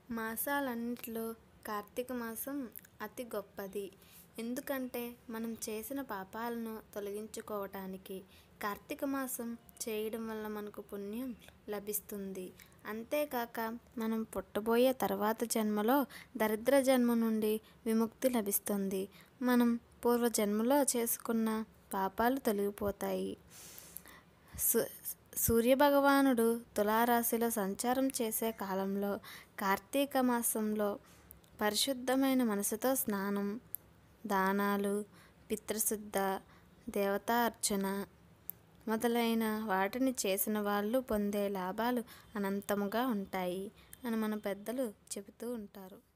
మాసాలన్నిటిలో కార్తీక మాసం అతి గొప్పది ఎందుకంటే మనం చేసిన పాపాలను తొలగించుకోవటానికి కార్తీక మాసం చేయడం వల్ల మనకు పుణ్యం లభిస్తుంది అంతేకాక మనం పుట్టబోయే తర్వాత జన్మలో దరిద్ర జన్మ నుండి విముక్తి లభిస్తుంది మనం పూర్వజన్మలో చేసుకున్న పాపాలు తొలగిపోతాయి సు సూర్యభగవానుడు తులారాశిలో సంచారం చేసే కాలంలో కార్తీక మాసంలో పరిశుద్ధమైన మనసుతో స్నానం దానాలు పితృశుద్ధ దేవతా అర్చన మొదలైన వాటిని చేసిన వాళ్ళు పొందే లాభాలు అనంతముగా ఉంటాయి అని మన పెద్దలు చెబుతూ ఉంటారు